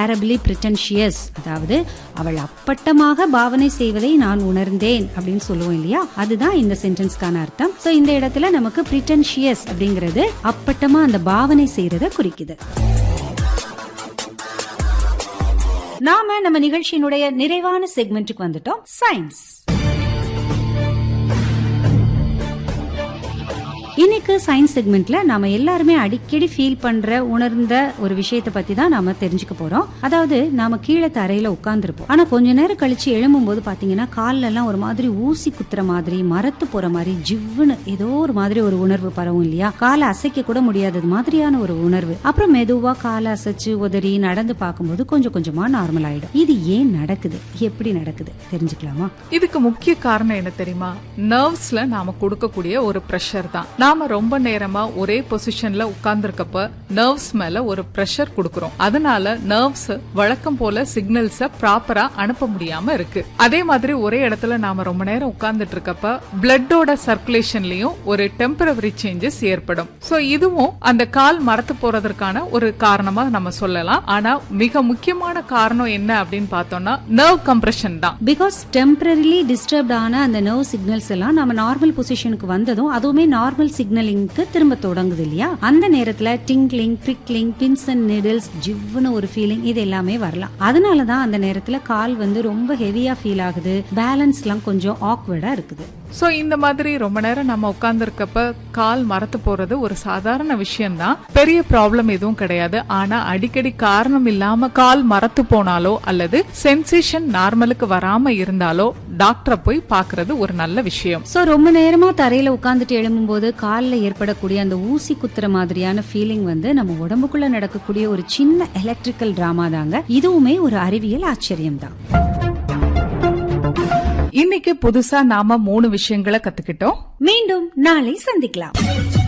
டேரபிளி பிரிட்டன்ஷியஸ் அதாவது அவள் அப்பட்டமாக பாவனை செய்வதை நான் உணர்ந்தேன் அப்படின்னு சொல்லுவோம் இல்லையா அதுதான் இந்த சென்டென்ஸ்க்கான அர்த்தம் சோ இந்த இடத்துல நமக்கு பிரிட்டன்ஷியஸ் அப்படிங்கிறது அப்பட்டமா அந்த பாவனை செய்யறத குறிக்குது நாம நம்ம நிகழ்ச்சியினுடைய நிறைவான செக்மெண்ட்டுக்கு வந்துட்டோம் சயின்ஸ் இன்னைக்கு சயின்ஸ் செக்மெண்ட்ல நாம எல்லாருமே அடிக்கடி ஃபீல் பண்ற உணர்ந்த ஒரு விஷயத்தை பத்தி தான் நாம தெரிஞ்சுக்க போறோம் அதாவது நாம கீழே தரையில உட்கார்ந்துருப்போம் ஆனா கொஞ்ச நேரம் கழிச்சு எழும்பும் போது பாத்தீங்கன்னா கால்ல எல்லாம் ஒரு மாதிரி ஊசி குத்துற மாதிரி மரத்து போற மாதிரி ஜிவ்வுன்னு ஏதோ ஒரு மாதிரி ஒரு உணர்வு பரவும் இல்லையா காலை அசைக்க கூட முடியாதது மாதிரியான ஒரு உணர்வு அப்புறம் மெதுவா காலை அசைச்சு உதறி நடந்து பார்க்கும்போது கொஞ்சம் கொஞ்சமா நார்மல் ஆயிடும் இது ஏன் நடக்குது எப்படி நடக்குது தெரிஞ்சுக்கலாமா இதுக்கு முக்கிய காரணம் என்ன தெரியுமா நர்வ்ஸ்ல நாம கொடுக்கக்கூடிய ஒரு பிரஷர் தான் நாம ரொம்ப நேரமா ஒரே பொசிஷன்ல உட்கார்ந்துருக்கப்ப நர்வ்ஸ் மேல ஒரு பிரஷர் கொடுக்கறோம் அதனால நர்வ்ஸ் வழக்கம் போல சிக்னல்ஸ ப்ராப்பரா அனுப்ப முடியாம இருக்கு அதே மாதிரி ஒரே இடத்துல நாம ரொம்ப நேரம் உட்கார்ந்துட்டு இருக்கப்ப பிளட்டோட சர்க்குலேஷன்லயும் ஒரு டெம்பரவரி சேஞ்சஸ் ஏற்படும் சோ இதுவும் அந்த கால் மரத்து போறதற்கான ஒரு காரணமா நம்ம சொல்லலாம் ஆனா மிக முக்கியமான காரணம் என்ன அப்படின்னு பார்த்தோம்னா நர்வ் கம்ப்ரெஷன் தான் பிகாஸ் டெம்பரரிலி டிஸ்டர்ப்ட் ஆன அந்த நர்வ் சிக்னல்ஸ் எல்லாம் நம்ம நார்மல் பொசிஷனுக்கு வந்ததும் அதுவுமே நார்மல் சிக்னலிங்க்கு திரும்ப தொடங்குது இல்லையா அந்த நேரத்துல tingling prickling pins and needles ஜிவ்னு ஒரு ஃபீலிங் இது எல்லாமே வரலாம் அதனால தான் அந்த நேரத்துல கால் வந்து ரொம்ப ஹெவியா ஃபீல் ஆகுது பேலன்ஸ் எல்லாம் கொஞ்சம் ஆக்வர்டா இருக்குது சோ இந்த மாதிரி ரொம்ப நேரம் நம்ம உட்கார்ந்துருக்கப்ப கால் மரத்து போறது ஒரு சாதாரண விஷயம்தான் பெரிய ப்ராப்ளம் எதுவும் கிடையாது ஆனா அடிக்கடி காரணம் இல்லாம கால் மரத்து போனாலோ அல்லது சென்சேஷன் நார்மலுக்கு வராம இருந்தாலோ டாக்டரை போய் பாக்குறது ஒரு நல்ல விஷயம் சோ ரொம்ப நேரமா தரையில உட்கார்ந்துட்டு எழும்பும்போது கால்ல ஏற்படக்கூடிய அந்த ஊசி குத்துற மாதிரியான ஃபீலிங் வந்து நம்ம உடம்புக்குள்ள நடக்கக்கூடிய ஒரு சின்ன எலக்ட்ரிக்கல் டிராமா தாங்க இதுவுமே ஒரு அறிவியல் ஆச்சரியம் தான் இன்னைக்கு புதுசா நாம மூணு விஷயங்களை கத்துக்கிட்டோம் மீண்டும் நாளை சந்திக்கலாம்